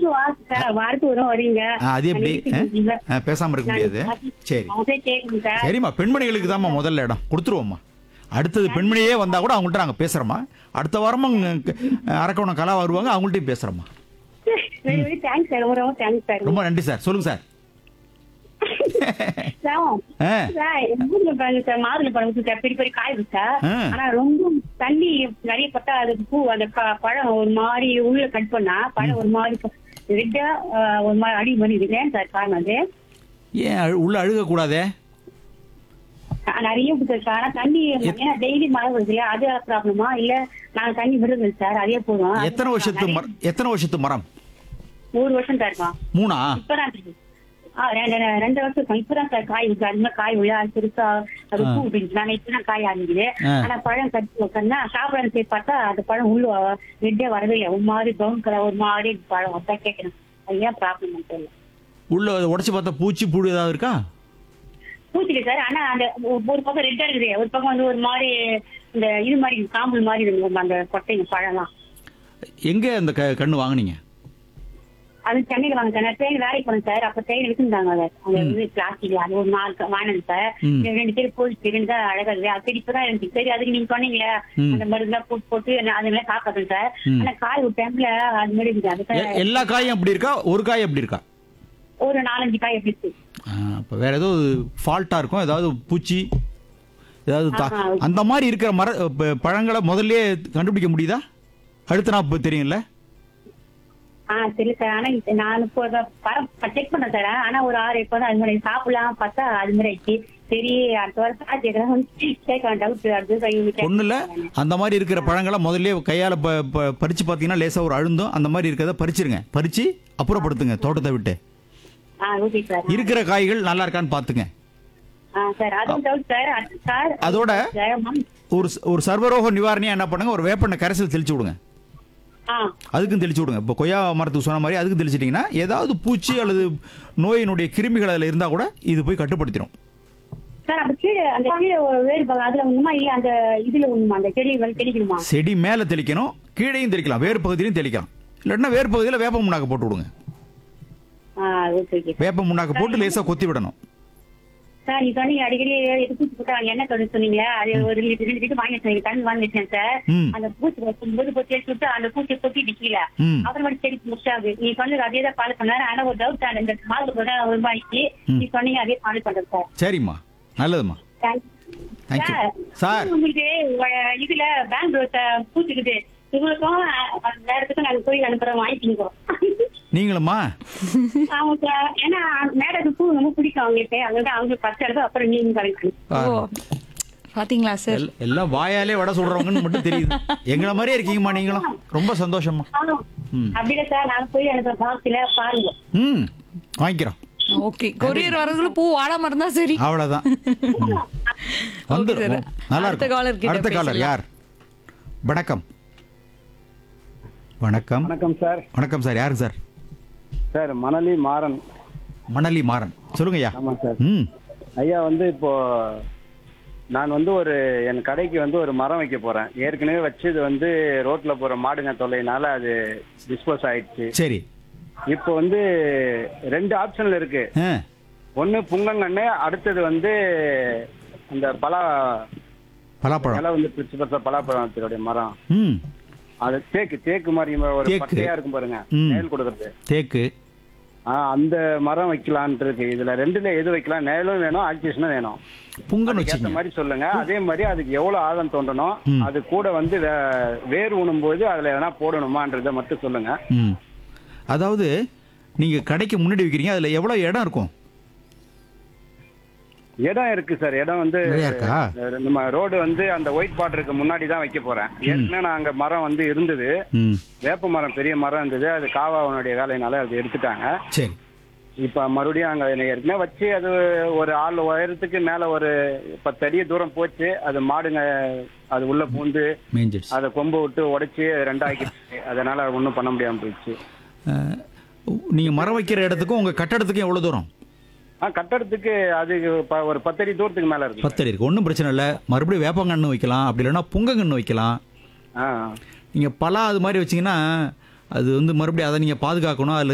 எனக்கு வாசு சார் வாரத்துக்கு வரும் வரீங்க ஆ, அது எப்படி நான் வீட்டுக்கு ஆ? ஆ, பேசாம இருக்க முடியாது சரி அவங்கள்ட்ட கேட்கணும் சார் சரிம்மா பெண்மணிகளுக்கு தாம்மா முதல்ல இடம் கொடுத்துருவோம்மா அடுத்தது பெண்மணியே வந்தா கூட அவங்கள்ட்ட நாங்க பேசுறோம்மா அடுத்த வாரமும் இங்க, அஹ், அரக்கோணம் கலா வருவாங்க அவங்கள்ட்டையும் பேசுறோம்மா வெரி வெரி தேங்க்ஸ் சார் ரொம்ப ரொம்ப தேங்க்ஸ் சார் ரொம்ப நன்றி சார் சொல்லுங்க சார் சார் ஆ சார் எங்க ஊர்ல பாருங்க சார் மாதுளை பழம் இருக்கு சார் பெரிய பெரிய காய் இருக்கு சார் ஆ. ஆனா ரொம்ப தண்ணி நிறைய பட்டா அது பூ அந்த ப- பழம் ஒரு மாதிரி உள்ள கட் பண்ணா பழம் ஒரு மாதிரி ரெட்டா ஒரு மாதிரி அடி பண்ணி இருக்கு ஏன் சார் காரணம் அது ஏன் அழு- உள்ள அழுக கூடாதே ஆ, நிறைய இருக்கு சார் ஆனா தண்ணி ஏன்னா டெய்லி மழை வருது இல்லையா அது ப்ராப்ளமா இல்ல நாங்க தண்ணி விடுறது சார் அதே போதும் எத்தனை வருஷத்து மரம் எத்தனை வருஷத்து மரம் ஒரு வருஷம் தான் இருக்கும் மூணா இப்பதான் இருக்கு. ஆ, ரெண்டு ரெண்டு- ரெண்டு வருஷம் இருக்கும். இப்பதான் சார் காய் இருக்கு அது மாதிரி காய் உள்ள அது பெருசா அது பூ விட்டுச்சு நான் இப்பதான் காய் ஆரம்பிக்குது ஆ. ஆனா பழம் கட்டி உட்காந்தா சாப்பிடணும் சரி பார்த்தா அந்த பழம் உள்ள ரெட்டே வரவே இல்லை ஒரு மாதிரி ப்ரௌன் கலர் ஒரு மாதிரி இருக்கு பழம் அதான் கேட்கணும் அது ஏன் ப்ராப்ளம் தெரியல உள்ள உடைச்சு பார்த்தா பூச்சி புழு ஏதாவது இருக்கா பூச்சிக்கு சார் ஆனா அந்த ஒ- ஒரு பக்கம் ரெட்டா இருக்குது ஒரு பக்கம் வந்து ஒரு மாதிரி இந்த இது மாதிரி இருக்கு, சாம்பல் மாதிரி இருக்கு அந்த கொட்டைங்க பழம்லாம் எங்க அந்த க கண்ணு வாங்குனீங்க அது சென்னையில வாங்க சார் ட்ரெயின் வேலைக்கு போனேன் சார் அப்ப ட்ரெயின் எடுத்துருந்தாங்க அதை அந்த இது பிளாஸ்டிக்ல அது ஒரு நாலு க- வாங்கினது சார் ம். இது ரெண்டு பேரும் போயிடுச்சு ரெண்டு தான் அழகா இருக்கு அது சரி இப்பதான் எனக்கு சரி அதுக்கு நீங்க சொன்னீங்களே ம். அந்த மருந்துலாம் போட்டு போட்டு நான் அதெல்லாம் காப்பாத்தேன் சார் ம். ஆனா காய் ஒரு டைம்ல அது மாதிரி இருக்குது அதுக்கு எ- எல்லா காயும் அப்படி இருக்கா ஒரு காய் அப்படி இருக்கா ஒரு நாலஞ்சு காய் எப்படி இருக்கு இப்போ வேற ஏதோ ஃபால்ட்டா இருக்கும் ஏதாவது பூச்சி ஏதாவது தா- ஆஹா. அந்த மாதிரி இருக்கிற மர ப- பழங்களை முதல்லயே கண்டுபிடிக்க முடியுதா அடுத்த நாள் இப்போ தெரியும்ல ஆ சரி சார் ஆனா இது நான் இப்போ பரம் செக் பண்ணேன் சார் ஆனா ஒரு ஆறு இப்போ அது மாதிரி சாப்பிடலாம் பார்த்தா அது மாதிரி ஆயிடுச்சு சரி அடுத்த வாரம் சார் கேட்கலாம் கேட்க டவுட் அடுத்து கை ஒன்றும் இல்லை அந்த மாதிரி இருக்கிற பழங்களை முதல்லயே கையால் ப ப- பறிச்சு பார்த்தீங்கன்னா லேசாக ஒரு அழுந்தும் அந்த மாதிரி இருக்கிறத பறிச்சிருங்க பறிச்சு அப்புறப்படுத்துங்க தோட்டத்தை விட்டு ஆ ஓகே சார் இருக்கிற காய்கள் நல்லா இருக்கான்னு பார்த்துங்க ஆ சார் அதுவும் டவுட் சார் அது- சார் அதோட சார், மம்- ஒரு ச- ஒரு சர்வரோக நிவாரணியா என்ன பண்ணுங்க ஒரு வேப்பெண்ணெய் கரைசல் தெளிச்சு விடுங்க ஆ அதுக்கும் தெளிச்சு விடுங்க இப்போ கொய்யா மரத்துக்கு சொன்ன மாதிரி அதுக்கும் தெளிச்சிட்டிங்கன்னா ஏதாவது பூச்சி அல்லது நோயினுடைய கிருமிகள் அதில் இருந்தால் கூட இது போய் கட்டுப்படுத்திடும் சார் அப்ப கீழே அந்த கீழே ஒரு வேறு பாகம் அதுல ஒண்ணுமா இல்ல அந்த இதுல ஒண்ணுமா அந்த செடி வந்து தெளிக்கணுமா செடி மேலே தெளிக்கணும் கீழேயும் தெளிக்கலாம் வேறு பகுதியிலையும் தெளிக்கலாம் இல்லைன்னா வேறு பகுதியில் வேப்ப முன்னாக்க போட்டு விடுங்க ஆ ஓகே ஓகே வேப்ப முன்னாக்க போட்டு லேசாக கொத்தி விடணும் சார் நீ சொன்னீங்க அடிக்கடி எது பூச்சி போட்டா என்ன தொழில் சொன்னீங்க அது ஒரு லிட்டர் ரெண்டு லிட்டர் வாங்கி வச்சேன் தண்ணி வாங்கி வச்சேன் சார் ம். அந்த பூச்சி வைக்கும்போது போய் தேய்ச்சி விட்டு அந்த பூச்சி கொத்தி நிக்கல ம். அப்புறமேட்டு செடி முடிச்சாது நீ சொன்னது அதே தான் ஃபாலோ பண்ணாரு ஆனா ஒரு டவுட் சார் இந்த மாதம் ஒரு ரூபாய்க்கு ம். நீ சொன்னீங்க அதே ஃபாலோ பண்றது சார் சரிம்மா நல்லதும்மா thanks Thank you. Sir sir. உங்களுக்கு வ- இதுல பெங்களூர் பூச்சிக்குது உங்களுக்கும் அஹ், வேற இடத்துக்கும் நாங்க போய் அனுப்புறோம் வாங்கிக்கிங்க நீங்களும்மா ஆமா சார் ஏன்னா மேடத்துக்கு பூ ரொம்ப பிடிக்கும் அவங்களுக்கு அவங்க அவங்களுக்கு ஃபர்ஸ்ட் எடுத்து அப்புறம் நீங்க கிடைக்கும் ஓ பாத்தீங்களா சார் எல்- எல்லாம் வாயாலே வடை சொல்றவங்கன்னு மட்டும் தெரியுது எங்களை மாதிரியே இருக்கீங்கம்மா நீங்களும் ரொம்ப சந்தோஷம்மா ம். அப்படியே சார் நான் போய் அனுப்புறேன் பாக்ஸ்ல பாருங்க ம் வாங்கிக்கிறோம் ஓகே கொரியர் வரதுக்குள்ள பூ வாழ மரம் தான் சரி அவ்வளவுதான் ம். வந்துரும் sir. நல்லா அடுத்த caller இருக்கும் கிட்ட அடுத்த காலர் பேசலாம். யார் வணக்கம் வணக்கம் வணக்கம் சார் வணக்கம் சார் யாரு சார் சார் மணலி மாறன் மணலி மாறன் சொல்லுங்க ஐயா ஆமா சார் ம் ஐயா வந்து இப்போ நான் வந்து ஒரு என் கடைக்கு வந்து ஒரு மரம் வைக்க போறேன் ஏற்கனவே வச்சது வந்து ரோட்ல போற மாடுங்க தொல்லைனால அது டிஸ்போஸ் ஆயிடுச்சு சரி இப்போ வந்து ரெண்டு ஆப்ஷன்ல இருக்கு ஆ ஒன்னு புங்கங்கன்னு அடுத்தது வந்து அந்த பலா பலாப்பழம் இலை வந்து பிரிச்சு பார்த்தா பலாப்பழத்தினுடைய மரம் ம் அது தேக்கு தேக்கு மாதிரி ஒரு தேக்கு. பட்டையா இருக்கும் பாருங்க ம். நேல் கொடுக்கறது தேக்கு ஆ, அந்த மரம் வைக்கலான்ட்டு இருக்கு இதுல ரெண்டுல எது வைக்கலாம் நேலும் வேணும் ஆக்சிஜனும் வேணும் புங்கன்னு ஏத்த வச்சுக்கோங்க மாதிரி சொல்லுங்க அதே மாதிரி அதுக்கு எவ்வளவு ஆழம் தோண்டணும் ம். அது கூட வந்து வே- வேர் உணும்போது அதுல எதனா போடணுமான்றத மட்டும் சொல்லுங்க ம் அதாவது நீங்க கடைக்கு முன்னாடி வைக்கிறீங்க அதுல எவ்வளவு இடம் இருக்கும் இடம் இருக்கு சார் இடம் வந்து நிறையா இருக்கா அஹ், நம்ம ரோடு வந்து அந்த ஒயிட் பார்டருக்கு முன்னாடி தான் வைக்க போறேன் ஏற்கனவே நான் அங்க மரம் வந்து இருந்தது ம் வேப்ப மரம் பெரிய மரம் இருந்தது அது காவாவனுடைய வேலையினால அது எடுத்துட்டாங்க சரி இப்ப மறுபடியும் அங்க ஏற்கனவே வச்சு அது ஒரு ஆள் உயரத்துக்கு மேல ஒரு பத்து அடி தூரம் போச்சு அது மாடுங்க அது உள்ள பூந்து மேஞ்சிடுச்சு அதை கொம்பு விட்டு உடைச்சு ரெண்டாக்கிடுச்சு அதனால ஒன்றும் பண்ண முடியாம போயிடுச்சு அஹ், நீங்க மரம் வைக்கிற இடத்துக்கும் உங்க கட்டடத்துக்கும் எவ்வளவு தூரம் ஆ கட்டடத்துக்கு அது ப- ஒரு பத்தடி தூரத்துக்கு மேல இருக்கு பத்தடி இருக்கு ஒன்றும் பிரச்சனை இல்லை மறுபடியும் வேப்பங்கன்று வைக்கலாம் அப்படி இல்லைன்னா புங்கங்கன்று வைக்கலாம் ஆ நீங்கள் பலா அது மாதிரி வச்சீங்கன்னா அது வந்து மறுபடியும் அதை நீங்கள் பாதுகாக்கணும் அதில்